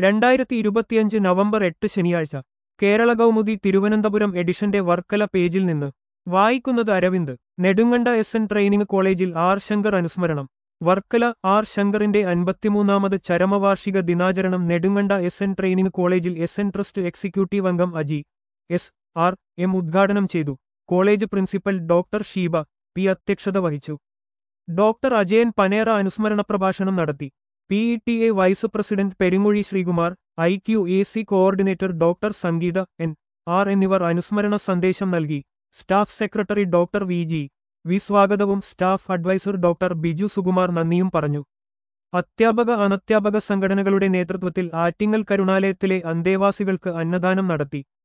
രണ്ടായിരത്തി ഇരുപത്തിയഞ്ച് നവംബർ എട്ട് ശനിയാഴ്ച കേരള കൗമുദി തിരുവനന്തപുരം എഡിഷന്റെ വർക്കല പേജിൽ നിന്ന് വായിക്കുന്നത് Aravind Nedumkanda S N training കോളേജിൽ ആർ ശങ്കർ അനുസ്മരണം വർക്കല ആർ ശങ്കറിന്റെ അൻപത്തിമൂന്നാമത് ചരമവാർഷിക ദിനാചരണം നെടുങ്കണ്ട എസ് എൻ ട്രെയിനിംഗ് കോളേജിൽ എസ് എൻ ട്രസ്റ്റ് എക്സിക്യൂട്ടീവ് അംഗം അജി എസ് ആർ എം ഉദ്ഘാടനം ചെയ്തു college principal doctor Sheeba P അധ്യക്ഷത വഹിച്ചു ഡോക്ടർ അജയൻ പനേറ അനുസ്മരണ പ്രഭാഷണം നടത്തി P E T A vice president Perunguzhi Sreekumar I Q A C coordinator doctor Sangeetha N R എന്നിവർ അനുസ്മരണ സന്ദേശം നൽകി staff secretary doctor V G V സ്വാഗതവും staff adviser doctor Biju Sukumar നന്ദിയും പറഞ്ഞു അധ്യാപക അനധ്യാപക സംഘടനകളുടെ നേതൃത്വത്തിൽ ആറ്റിങ്ങൽ കരുണാലയത്തിലെ അന്തേവാസികൾക്ക് അന്നദാനം നടത്തി